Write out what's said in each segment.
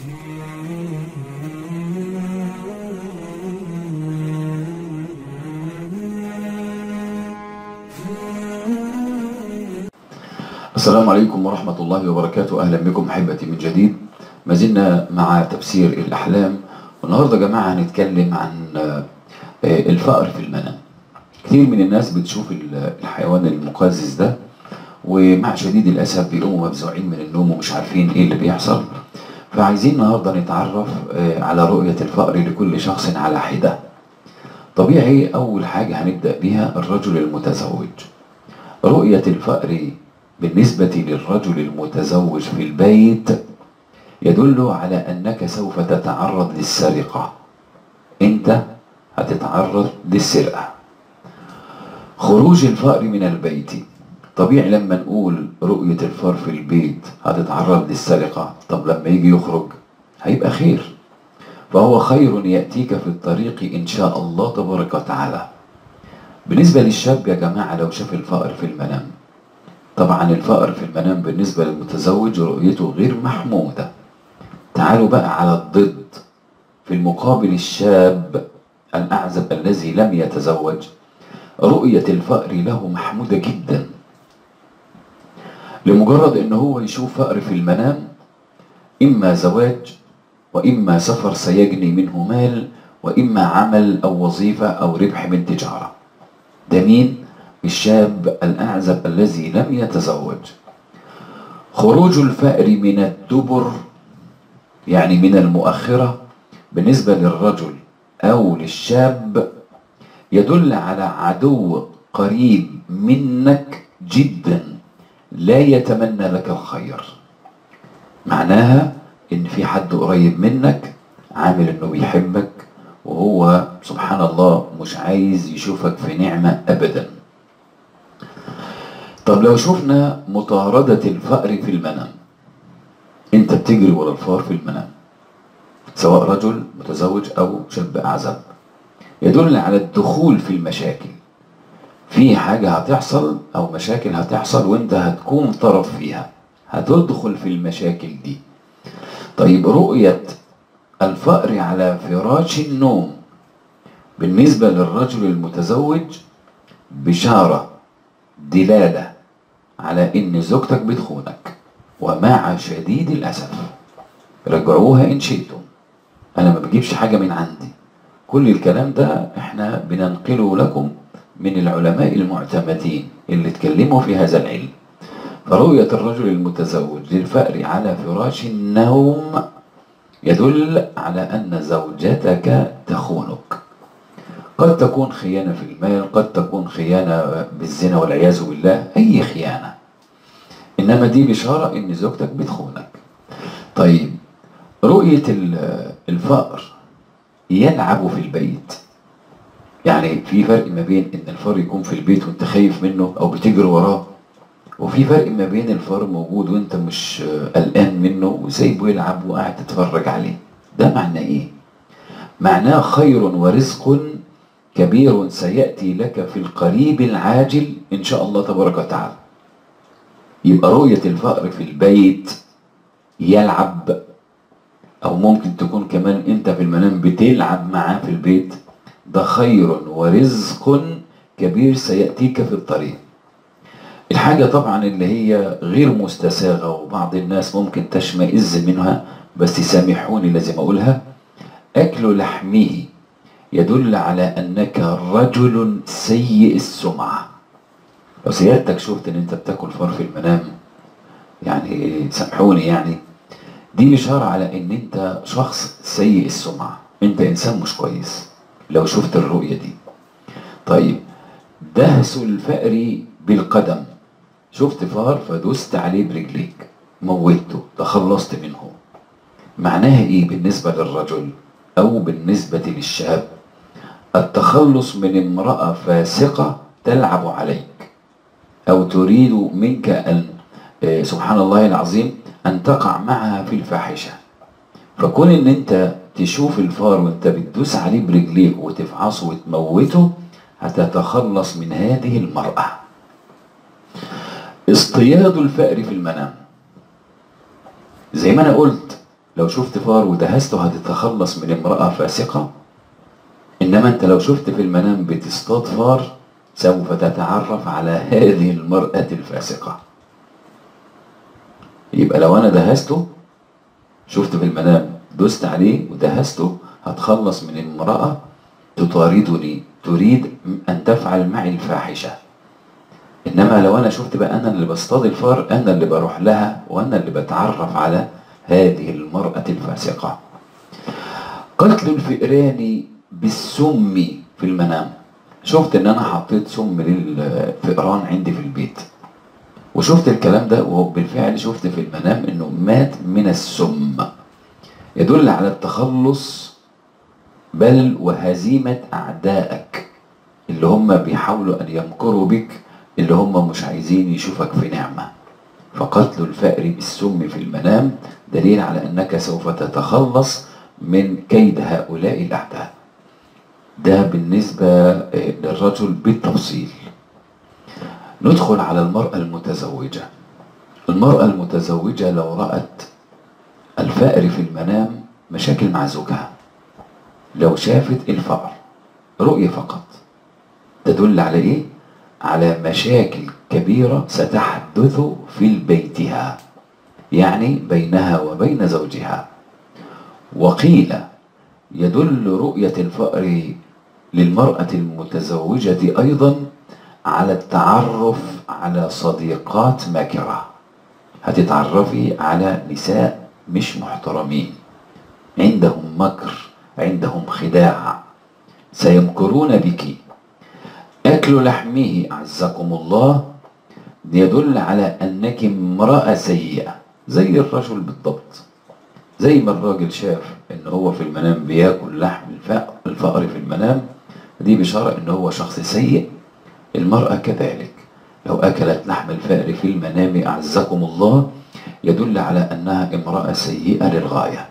السلام عليكم ورحمة الله وبركاته أهلا بكم أحبتي من جديد ما زلنا مع تفسير الأحلام والنهاردة يا جماعة هنتكلم عن آه، الفقر في المنام كتير من الناس بتشوف ال- الحيوان المقزز ده ومع شديد الأسف بيقوموا مفزوعين من النوم ومش عارفين إيه اللي بيحصل فعايزين النهاردة نتعرف آه، على رؤية الفقر لكل شخص على حدة طبيعي أول حاجة هنبدأ بيها الرجل المتزوج رؤية الفقر بالنسبة للرجل المتزوج في البيت يدل على أنك سوف تتعرض للسرقة أنت هتتعرض للسرقة خروج الفقر من البيت طبيعي لما نقول رؤية الفقر في البيت هتتعرض للسرقة طب لما يجي يخرج هيبقى خير فهو خير يأتيك في الطريق إن شاء الله تبارك وتعالى بالنسبة للشاب يا جماعة لو شاف الفقر في المنام طبعا الفقر في المنام بالنسبة للمتزوج رؤيته غير محمودة تعالوا بقى على الضد في المقابل الشاب الأعزب الذي لم يتزوج رؤية الفقر له محمودة جدا لمجرد ان هو يشوف فقر في المنام اما زواج واما سفر سيجني منه مال واما عمل او وظيفة او ربح من تجارة ده مين الشاب الاعزب الذي لم يتزوج خروج الفأر من الدبر يعني من المؤخرة بالنسبة للرجل أو للشاب يدل على عدو قريب منك جدا لا يتمنى لك الخير معناها ان في حد قريب منك عامل انه بيحبك وهو سبحان الله مش عايز يشوفك في نعمة ابدا طب لو شفنا مطاردة الفقر في المنام انت بتجري ورا الفار في المنام سواء رجل متزوج او شاب اعزب يدل على الدخول في المشاكل في حاجة هتحصل او مشاكل هتحصل وانت هتكون طرف فيها هتدخل في المشاكل دي طيب رؤية الفقر على فراش النوم بالنسبة للرجل المتزوج بشارة دلالة على ان زوجتك بتخونك ومع شديد الاسف رجعوها ان شئتم انا ما بجيبش حاجة من عندي كل الكلام ده احنا بننقله لكم من العلماء المعتمدين اللي اتكلموا في هذا العلم فرؤية الرجل المتزوج للفأر على فراش النوم يدل على أن زوجتك تخونك قد تكون خيانة في المال قد تكون خيانة بالزنا والعياذ بالله أي خيانة إنما دي بشارة إن زوجتك بتخونك طيب رؤية ال- الفقر يلعب في البيت يعني في فرق ما بين ان الفار يكون في البيت وانت خايف منه او بتجري وراه وفي فرق ما بين الفار موجود وانت مش آه، قلقان منه وسايبه يلعب وقاعد تتفرج عليه ده معناه ايه معناه خير ورزق كبير سيأتي لك في القريب العاجل ان شاء الله تبارك وتعالى يبقى رؤية الفقر في البيت يلعب او ممكن تكون كمان انت في المنام بتلعب معاه في البيت ده خير ورزق كبير سيأتيك في الطريق الحاجة طبعا اللي هي غير مستساغة وبعض الناس ممكن تشمئز منها بس سامحوني لازم أقولها أكل لحمه يدل على أنك رجل سيء السمعة لو سيادتك شفت ان انت بتاكل فار في المنام يعني سامحوني يعني دي إشارة على إن أنت شخص سيء السمعة أنت إنسان مش كويس لو شفت الرؤية دي طيب دهس الفأر بالقدم شفت فار فدست عليه برجليك موته تخلصت منه معناها إيه بالنسبة للرجل أو بالنسبة للشاب التخلص من امرأة فاسقة تلعب عليك أو تريد منك أن آه، سبحان الله العظيم أن تقع معها في الفاحشة فكون إن أنت تشوف الفار وأنت بتدوس عليه برجليك وتفعصه وتموته هتتخلص من هذه المرأة اصطياد الفأر في المنام زي ما أنا قلت لو شفت فار ودهسته هتتخلص من امرأة فاسقة إنما أنت لو شفت في المنام بتصطاد فار سوف تتعرف على هذه المرأة الفاسقة يبقى لو أنا دهسته شفت في المنام دست عليه ودهسته هتخلص من امرأة تطاردني تريد أن تفعل معي الفاحشة إنما لو أنا شفت بقى أنا اللي بصطاد الفار أنا اللي بروح لها وأنا اللي بتعرف على هذه المرأة الفاسقة قتل الفئران بالسم في المنام شفت ان انا حطيت سم للفئران عندي في البيت وشفت الكلام ده وبالفعل شفت في المنام انه مات من السم يدل على التخلص بل وهزيمة أعدائك اللي هم بيحاولوا أن يمكروا بك اللي هم مش عايزين يشوفك في نعمة فقتل الفأر بالسم في المنام دليل على أنك سوف تتخلص من كيد هؤلاء الأعداء ده بالنسبة للرجل بالتفصيل ندخل على المرأة المتزوجة المرأة المتزوجة لو رأت الفأر في المنام مشاكل مع زوجها لو شافت الفأر رؤية فقط تدل على ايه؟ على مشاكل كبيرة ستحدث في بيتها يعني بينها وبين زوجها وقيل يدل رؤية الفأر للمرأة المتزوجة أيضا على التعرف على صديقات ماكرة هتتعرفي على نساء مش محترمين عندهم مكر عندهم خداع سيمكرون بك أكل لحمه أعزكم الله يدل على أنك امرأة سيئة زي الرجل بالضبط زي ما الراجل شاف ان هو في المنام بياكل لحم الفأر في المنام دي بشارة ان هو شخص سيء المرأة كذلك لو أكلت لحم الفأر في المنام أعزكم الله يدل على أنها امرأة سيئة للغاية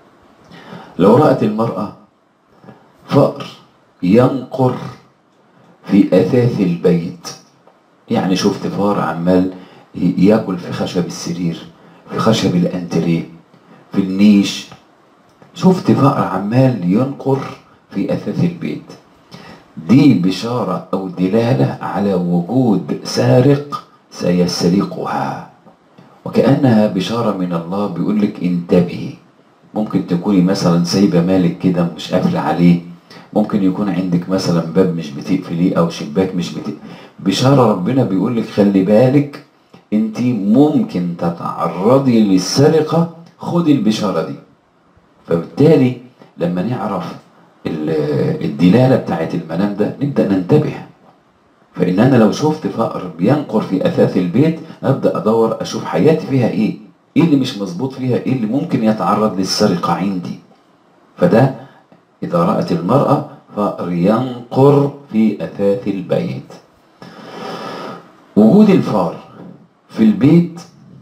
لو رأت المرأة فأر ينقر في أثاث البيت يعني شفت فار عمال ياكل في خشب السرير في خشب الأنتريه في النيش شفت فأر عمال ينقر في أثاث البيت دي بشارة أو دلالة على وجود سارق سيسرقها وكأنها بشارة من الله بيقول لك انتبهي ممكن تكوني مثلا سايبة مالك كده مش قافلة عليه ممكن يكون عندك مثلا باب مش بتقفليه أو شباك مش بتقفليه بشارة ربنا بيقول لك خلي بالك انت ممكن تتعرضي للسرقة خدي البشارة دي فبالتالي لما نعرف الدلالة بتاعت المنام ده نبدأ ننتبه فإن أنا لو شفت فأر بينقر في أثاث البيت أبدأ أدور أشوف حياتي فيها إيه إيه اللي مش مظبوط فيها إيه اللي ممكن يتعرض للسرقة عندي فده إذا رأت المرأة فأر ينقر في أثاث البيت وجود الفار في البيت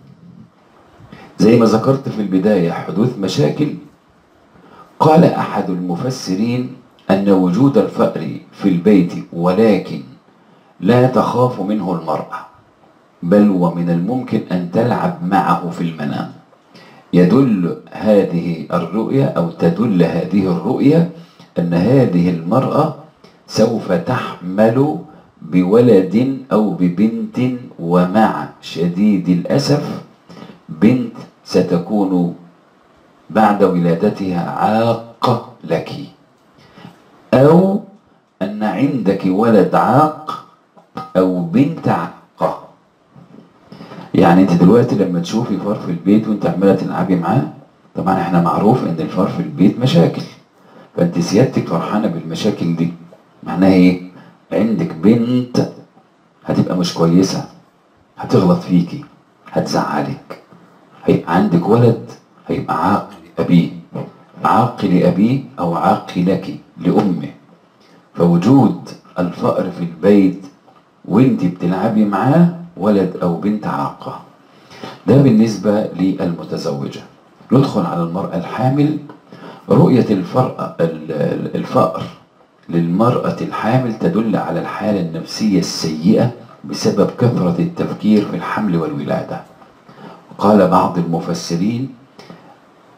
زي ما ذكرت في البداية حدوث مشاكل قال أحد المفسرين أن وجود الفأر في البيت ولكن لا تخاف منه المرأة بل ومن الممكن أن تلعب معه في المنام يدل هذه الرؤية أو تدل هذه الرؤية أن هذه المرأة سوف تحمل بولد أو ببنت ومع شديد الأسف بنت ستكون بعد ولادتها عاق لك أو أن عندك ولد عاق أو بنت عاقة يعني أنت دلوقتي لما تشوفي فار في البيت وأنت عمالة تلعبي معاه طبعا احنا معروف ان الفار في البيت مشاكل فانت سيادتك فرحانه بالمشاكل دي معناها ايه عندك بنت هتبقى مش كويسه هتغلط فيكي هتزعلك هيبقى عندك ولد هيبقى عاق لأبيه عاق لأبيه أو عاق لك لأمه فوجود الفأر في البيت وانت بتلعبي معاه ولد أو بنت عاقة ده بالنسبة للمتزوجة ندخل على المرأة الحامل رؤية الفرق الفأر للمرأة الحامل تدل على الحالة النفسية السيئة بسبب كثرة التفكير في الحمل والولادة قال بعض المفسرين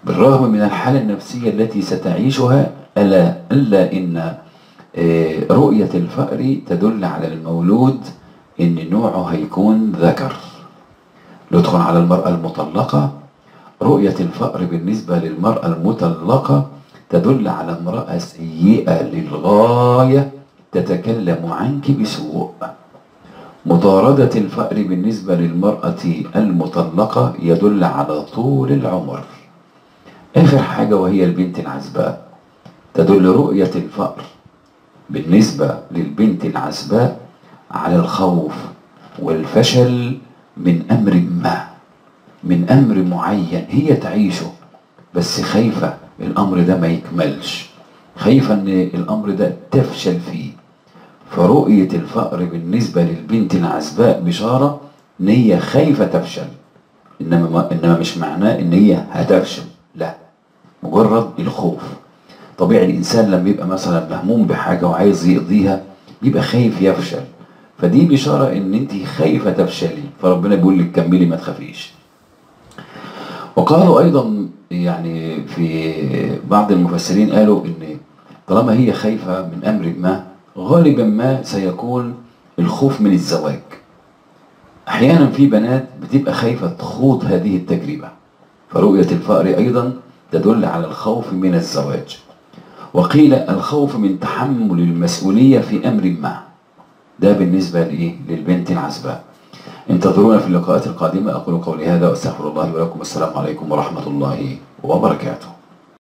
بالرغم من الحالة النفسية التي ستعيشها ألا إلا إن آه، رؤية الفأر تدل على المولود إن نوعه هيكون ذكر ندخل على المرأة المطلقة رؤية الفأر بالنسبة للمرأة المطلقة تدل على امرأة سيئة للغاية تتكلم عنك بسوء مطاردة الفأر بالنسبة للمرأة المطلقة يدل على طول العمر آخر حاجة وهي البنت العزباء تدل رؤية الفأر بالنسبة للبنت العزباء على الخوف والفشل من أمر ما من أمر معين هي تعيشه بس خايفة الأمر ده ما يكملش خايفة أن الأمر ده تفشل فيه فرؤية الفقر بالنسبة للبنت العزباء بشارة إن هي خايفة تفشل إنما ما إنما مش معناه إن هي هتفشل لا مجرد الخوف طبيعي الإنسان لما يبقى مثلا مهموم بحاجة وعايز يقضيها بيبقى خايف يفشل فدي بشارة إن أنت خايفة تفشلي فربنا بيقول لك كملي ما تخافيش وقالوا أيضا يعني في بعض المفسرين قالوا إن طالما هي خايفة من أمر ما غالبا ما سيكون الخوف من الزواج أحيانا في بنات بتبقى خايفة تخوض هذه التجربة فرؤية الفقر أيضا تدل على الخوف من الزواج وقيل الخوف من تحمل المسؤولية في أمر ما ده بالنسبة لإيه؟ للبنت العزباء انتظرونا في اللقاءات القادمة أقول قولي هذا وأستغفر الله لي ولكم والسلام عليكم ورحمة الله وبركاته